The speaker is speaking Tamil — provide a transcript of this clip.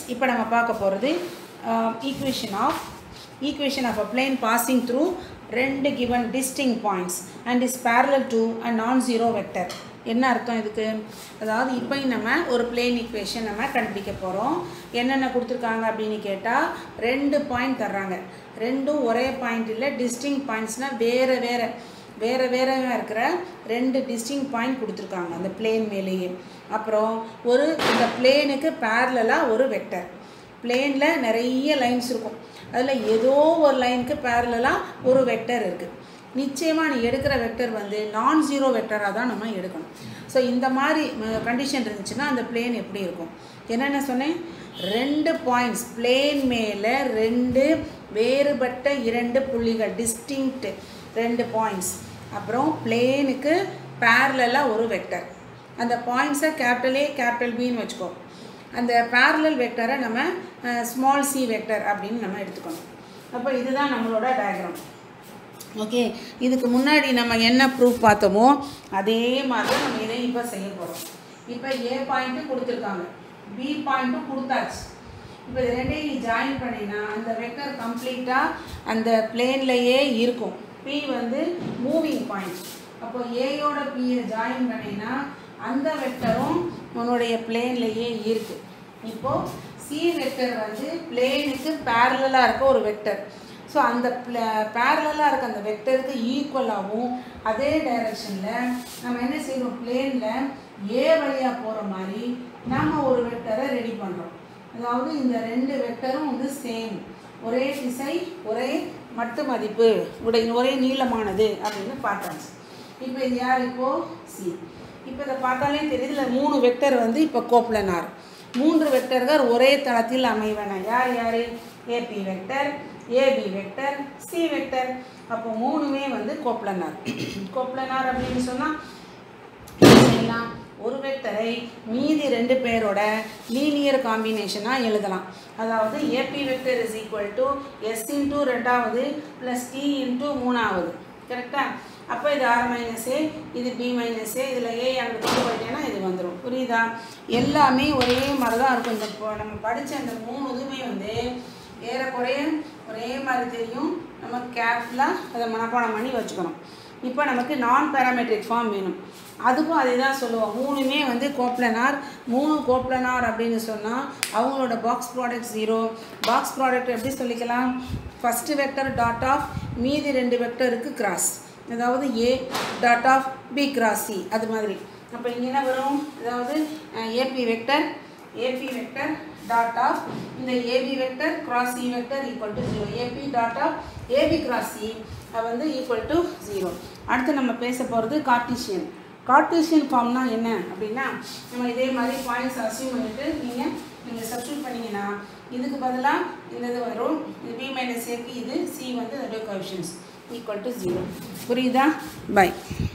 இப்போ நம்ம பார்க்க போகிறது equation of equation of a plane passing through ரெண்டு given distinct points and is parallel to a non-zero vector என்ன அர்த்தம் இதுக்கு அதாவது இப்போ நம்ம ஒரு பிளேன் ஈக்குவேஷன் நம்ம கண்டுபிடிக்க போகிறோம் என்னென்ன கொடுத்துருக்காங்க அப்படின்னு கேட்டால் ரெண்டு பாயிண்ட் தர்றாங்க ரெண்டும் ஒரே பாயிண்ட் இல்லை டிஸ்டிங் பாயிண்ட்ஸ்னால் வேறு வேறு வேறு வேறையாக இருக்கிற ரெண்டு டிஸ்டிங் பாயிண்ட் கொடுத்துருக்காங்க அந்த பிளேன் மேலேயே அப்புறம் ஒரு இந்த பிளேனுக்கு பேரலாக ஒரு வெக்டர் பிளேனில் நிறைய லைன்ஸ் இருக்கும் அதில் ஏதோ ஒரு லைனுக்கு பேரலாக ஒரு வெக்டர் இருக்குது நிச்சயமாக நீ எடுக்கிற வெக்டர் வந்து நான் ஜீரோ வெக்டராக தான் நம்ம எடுக்கணும் ஸோ இந்த மாதிரி கண்டிஷன் இருந்துச்சுன்னா அந்த பிளேன் எப்படி இருக்கும் என்னென்ன சொன்னேன் ரெண்டு பாயிண்ட்ஸ் பிளேன் மேலே ரெண்டு வேறுபட்ட இரண்டு புள்ளிகள் டிஸ்டிங்க்ட் ரெண்டு பாயிண்ட்ஸ் அப்புறம் பிளேனுக்கு பேரலாக ஒரு வெக்டர் அந்த பாயிண்ட்ஸை கேபிட்டல் ஏ கேபிட்டல் பின்னு வச்சுக்கோ அந்த பேரலல் வெக்டரை நம்ம ஸ்மால் சி வெக்டர் அப்படின்னு நம்ம எடுத்துக்கணும் அப்போ இதுதான் நம்மளோட டயக்ராம் ஓகே இதுக்கு முன்னாடி நம்ம என்ன ப்ரூஃப் பார்த்தோமோ அதே மாதிரி தான் நம்ம இதையும் இப்போ செய்ய போகிறோம் இப்போ ஏ பாயிண்ட்டு கொடுத்துருக்காங்க பி பாயிண்ட்டும் கொடுத்தாச்சு இப்போ இது ரெண்டையும் நீ ஜாயின் பண்ணினா அந்த வெக்டர் கம்ப்ளீட்டாக அந்த பிளேன்லையே இருக்கும் பி வந்து மூவிங் பாயிண்ட் அப்போ ஏயோட பியை ஜாயின் பண்ணினா அந்த வெக்டரும் உன்னுடைய பிளேன்லையே இருக்குது இப்போது சி வெக்டர் வந்து பிளேனுக்கு பேரலாக இருக்க ஒரு வெக்டர் ஸோ அந்த பேரலாக இருக்க அந்த வெக்டருக்கு ஈக்குவலாகவும் அதே டைரக்ஷனில் நம்ம என்ன செய்யணும் பிளேனில் ஏ வழியாக போகிற மாதிரி நம்ம ஒரு வெக்டரை ரெடி பண்ணுறோம் அதாவது இந்த ரெண்டு வெக்டரும் வந்து சேம் ஒரே திசை ஒரே மட்டு மதிப்பு உடைய ஒரே நீளமானது அப்படின்னு பார்த்தாச்சு இப்போ இது யார் இப்போது சி இப்போ இதை பார்த்தாலே தெரியுது இல்லை மூணு வெக்டர் வந்து இப்போ கோப்லனார் மூன்று வெக்டர்கள் ஒரே தளத்தில் அமைவன யார் யார் AB vector AB vector C vector அப்போ மூணுமே வந்து கோப்லனார் கோப்லனார் அப்படின்னு சொன்னால் செய்யலாம் ஒரு வெக்டரை மீதி ரெண்டு பேரோட லீனியர் காம்பினேஷனாக எழுதலாம் அதாவது AB vector is equal to S into ரெண்டாவது ப்ளஸ் டி இன்ட்டு மூணாவது கரெக்டாக அப்போ இது ஆர் மைனஸ் ஏ இது பி மைனஸ் ஏ இதில் ஏ அங்கே கொண்டு போயிட்டேன்னா இது வந்துடும் புரியுதா எல்லாமே ஒரே மாதிரி தான் இருக்கும் இந்த இப்போ நம்ம படித்த அந்த மூணு இதுவுமே வந்து ஏறக்குறைய ஒரே மாதிரி தெரியும் நம்ம கேர்ஃபுல்லாக அதை மனப்பாடம் பண்ணி வச்சுக்கணும் இப்போ நமக்கு நான் பேராமெட்ரிக் ஃபார்ம் வேணும் அதுக்கும் அதே தான் சொல்லுவோம் மூணுமே வந்து கோப்லனார் மூணு கோப்லனார் அப்படின்னு சொன்னால் அவங்களோட box product zero box product எப்படி சொல்லிக்கலாம் ஃபஸ்ட்டு வெக்டர் டாட் ஆஃப் மீதி ரெண்டு வெக்டருக்கு கிராஸ் அதாவது A dot of B cross C அது மாதிரி அப்போ இங்கே என்ன வரும் அதாவது AB vector AB vector dot of இந்த AB vector cross C vector equal to zero AB dot of AB cross C வந்து ஈக்குவல் டு ஜீரோ அடுத்து நம்ம பேச போகிறது கார்டீஷியன் கார்டீஷியன் ஃபார்ம்னா என்ன அப்படின்னா நம்ம இதே மாதிரி பாயிண்ட்ஸ் அசியூம் பண்ணிட்டு நீங்கள் நீங்கள் சப்ஸ்டியூட் பண்ணிங்கன்னா இதுக்கு பதிலாக இந்த இது வரும் இது பி மைனஸ் ஏக்கு இது சி வந்து அதோடைய கொஷன்ஸ் ஈக்குவல் டு ஜீரோ புரியுதா பை